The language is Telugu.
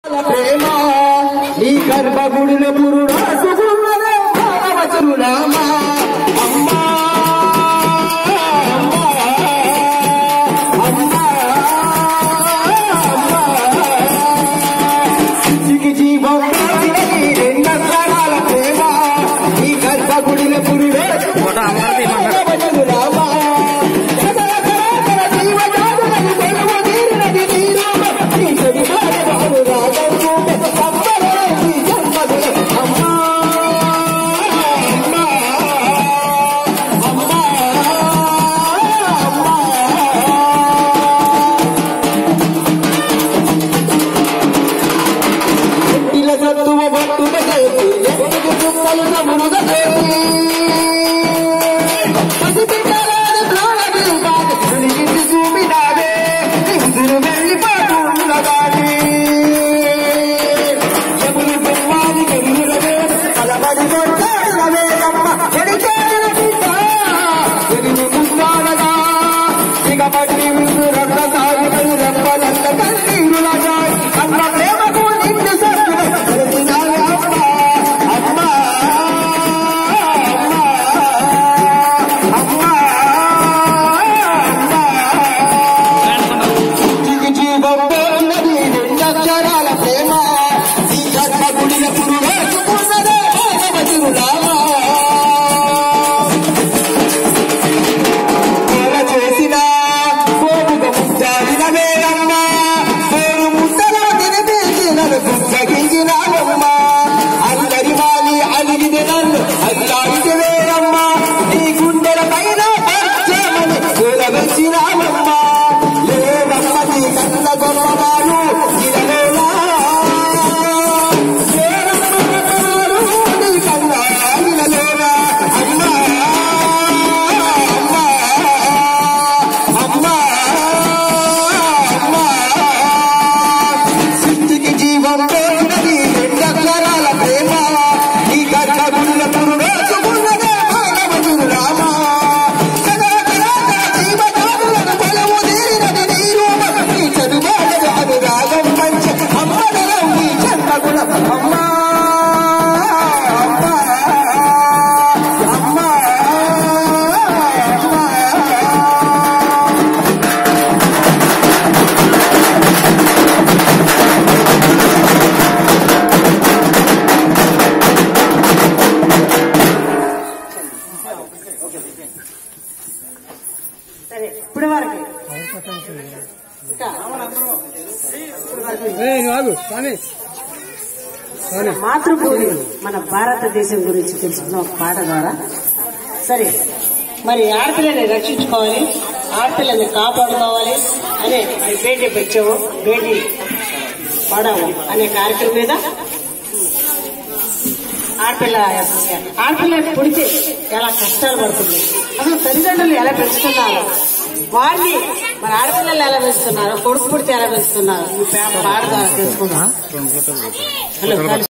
ప్రేమ నీ గర్భగుడిలో పురు రాసుకున్నదే భాగవతులామా అమ్మా అమ్మా అమ్మా అమ్మా సిద్ధికి జీవం రాసినది రెండక్షరాల ప్రేమ నీ గర్భగుడిలో పురు రాసుకున్నదే భాగవతులామా జీవజాతులకు తెలుగు తీరినది నీ రూపం నీ శరీరాన్ని వారు రాగం చూపే సంబరం నీ జన్మదిన అమ్మా అమ్మా అమ్మా అమ్మా ఎట్టిల సత్తువ భక్తుల చేతి ఎట్టుకు చుక్కలు నమునుగ చేతి పసిపిల్లలాడి ప్రాణమిల్లాలి వెలిగించి చూపినావే నిందురు వెళ్ళిపోతున్నదాని ఎములు బొమ్మాది గెలుగులవే కలబడి కొట్టాడవే అమ్మ ఎడిచేసిన బిడ్డ ఎదురు మున్నాడగా దిగబడి విందు రక్త సాగులు రెప్పలంత కన్నీరులగా అన్న ప్రేమకు నిన్ను సరుకులు తెలిసినావే అమ్మ అమ్మ అమ్మ చికి జీవం పోన్నది రెండక్షరాల ప్రేమ ఈ గర్భగుడిన పురు వేసుకున్నదే భాగవతులామా సేవ చేసిన గోపుక ముచ్చాడినవే అమ్మా పేరు ముద్దలో తినిపించినను గుంసగించినావమ్మా అందరి వాలి అలిగిది నన్ను అల్లాడితే అమ్మా నీ గుండెల పైన పచ్చమని కూలవచ్చినావమ్మా లేవమ్మ నీ కన్న గొప్పవాడు ఇలవేలా లేవమ్మ గొప్పవాడు నీ కన్న ఇలవేలా అమ్మా అమ్మా అమ్మా అమ్మా సిద్ధికి జీవం పోయినది రెండక్షరాల ప్రేమ ఈ గర్భగుడిన పురు వేసుకున్నదే భాగవతుడు రామా జీవజాతులను బలము తీరినది నీ రూపం నీ చదువాడదు అనురాగం పంచ అమ్మదరం నీ జన్మగుణ అమ్మా అమ్మా అమ్మా అమ్మా సరే ఇప్పుడు వరకు ఇంకా మన మాతృభూమి మన భారతదేశం గురించి తెలుసుకున్న ఒక పాట ద్వారా సరే మరి ఆడపిల్లని రక్షించుకోవాలి ఆడపిల్లని కాపాడుకోవాలి అనే మరి బేటీ పెంచాము బేటీ పడాము అనే కార్యక్రమం మీద ఆడపిల్ల ఆడపిల్ల పుడితే ఎలా కష్టాలు పడుతుంది అసలు తల్లిదండ్రులు ఎలా పెంచుతున్నారు వారిని మరి ఆడపిల్లలు ఎలా పెంచుతున్నారు కొడుకు పుడితే ఎలా పెంచుతున్నారు ఈ పా- పాట ద్వారా తెలుసుకుందాం హలో